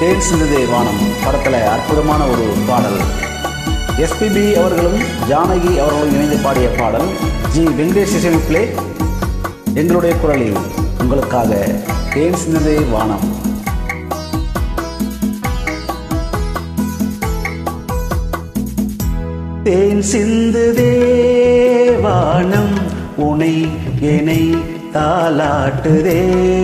தேன் சிந்ததே வானம் படத்தில் அற்புதமான ஒரு பாடல் எஸ்பிபி அவர்களும் ஜானகி அவர்களும் இணைந்து பாடிய பாடல் ஜி வெங்கடேஷ் இசையமைப்பிலே எங்களுடைய குரலில் உங்களுக்காக தேன் சிந்ததே வானம் தேன் சிந்து தேவானம் உனை என்னை தாலாட்டுதே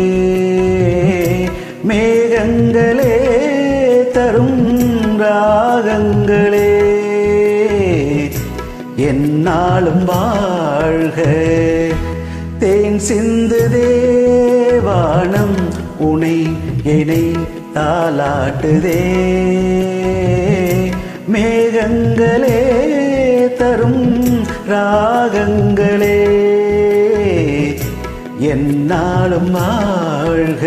மேகங்களே தரும் ராகங்களே என்னாலும் வாழ்க தேன் சிந்து தேவானம் உனை என்னை தாலாட்டுதே மேகங்களே தரும் ராகங்களே என்னாலும் வாழ்க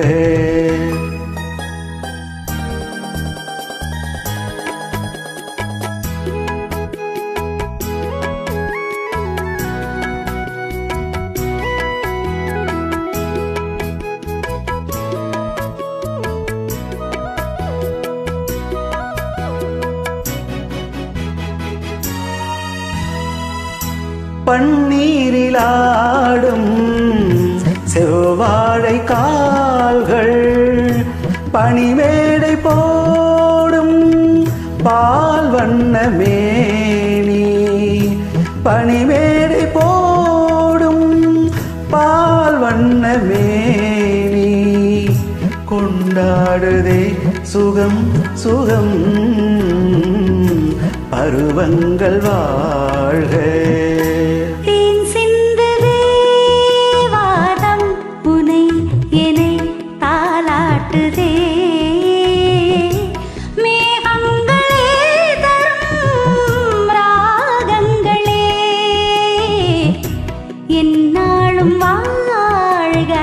பன்னீரிலாடும் செவ்வாழை கால்கள் பனிமேடை போடும் பால் வண்ண மேனி பனிமேடை போடும் பால் வண்ண மேனி கொண்டாடுதே சுகம் சுகம் பருவங்கள் வாழ்க தேன் சிந்துதே வானம் உனை என்னை தாலாட்டுதே மேகங்களே தரும் ராகங்களே என்னாலும் வாழ்க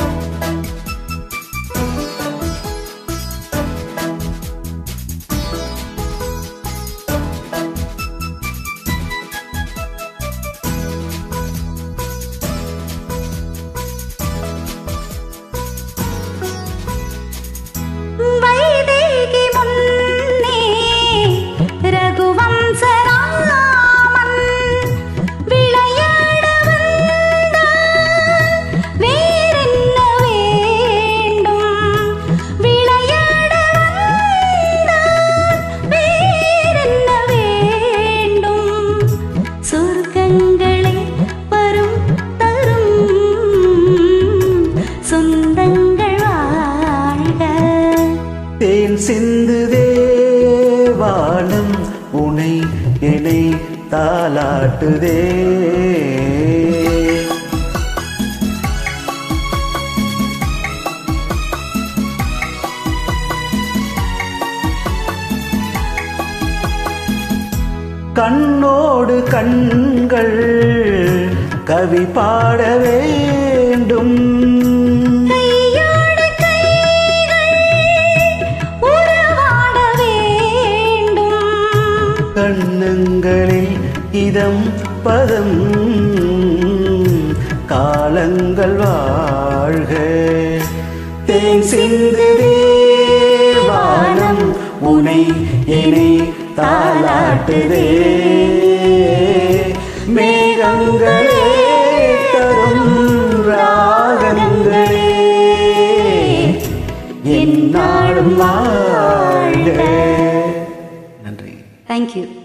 வைதேகி முன்னே ரகுவம்சராமன் விளையாட வந்தான் வேறென்ன வேண்டும் விளையாட வந்தான் வேறென்ன வேண்டும் சொர்க்கங்களே வரும் தரும் சொந்தங்கள் வாழ்க தேன் சிந்து தேவானம் உனை என்னை தாலாட்டுதே கண்ணோடு கண்கள் கவி பாட வேண்டும் கையோடு கைகள் உறவாட வேண்டும் கண்ணங்களில் இதம் பதம் காலங்கள் வாழ்க தேன் சிந்து தேவானம் உனை என்னை தாலாட்டுதே மேகங்களே தரும் ராகங்களே என்னாலும் வாழ்க நன்றி தேங்க்யூ